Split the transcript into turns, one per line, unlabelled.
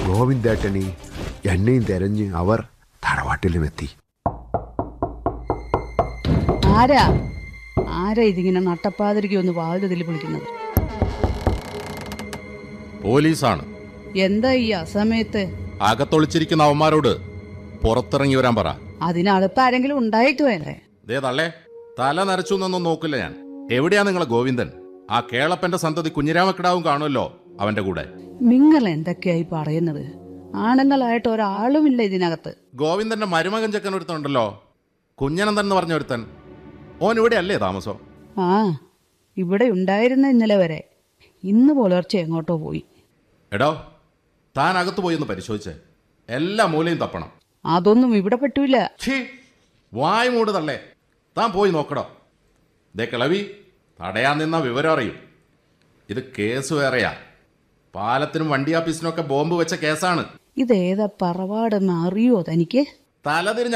ഗോവിന്ദേട്ടനെ എന്നെയും തെരഞ്ഞ് അവർ തറവാട്ടിലുമെത്തി
ആരാ ആരാ ഇതിങ്ങനെ നട്ടപ്പാതിരിക്ക് ഒന്ന് വാതിൽ വിളിക്കുന്നത്
പോലീസാണ്
എന്താ ഈ അസമയത്ത്
അകത്തൊളിച്ചിരിക്കുന്ന അവന്മാരോട് പുറത്തിറങ്ങി വരാൻ പറ
അതിനകത്ത് ആരെങ്കിലും ഉണ്ടായിട്ട് വേണ്ടേ
ദേ തള്ളേ തല നരച്ചു എന്നൊന്നും നോക്കില്ല ഞാൻ എവിടെയാ നിങ്ങളെ ഗോവിന്ദൻ ആ കേളപ്പന്റെ സന്തതി കുഞ്ഞിരാമക്കിടാവും കാണുമല്ലോ അവന്റെ കൂടെ
നിങ്ങൾ എന്തൊക്കെയായി പറയുന്നത് ആണുങ്ങളായിട്ട് ഒരാളുമില്ല ഇതിനകത്ത്
ഗോവിന്ദന്റെ മരുമകൻ ചെക്കൻ ഒരുത്തനുണ്ടല്ലോ കുഞ്ഞനന്ദൻ എന്ന് പറഞ്ഞ ഒരുത്തൻ ഓൻ ഇവിടെ അല്ലേ താമസം
ആ ഇവിടെ ഉണ്ടായിരുന്ന ഇന്നലെ വരെ ഇന്ന് പുലർച്ചെ എങ്ങോട്ടോ പോയി
എടോ താൻ അകത്ത് പോയി ഒന്ന് പരിശോധിച്ചേ എല്ലാ മൂലയും തപ്പണം
അതൊന്നും ഇവിടെ പറ്റൂല
ഛീ വായ് മൂട് തള്ളേ താൻ പോയി നോക്കടോ ദേ കിളവി തടയാൻ നിന്ന വിവരം അറിയും ഇത് കേസ് വേറെയാ പാലത്തിനും വണ്ടി ആഫീസിനും ഒക്കെ ബോംബ് വെച്ച കേസാണ്
ഇതേതാ പറവാടെന്ന് അറിയോ തനിക്ക്
തലതിരിഞ്ഞ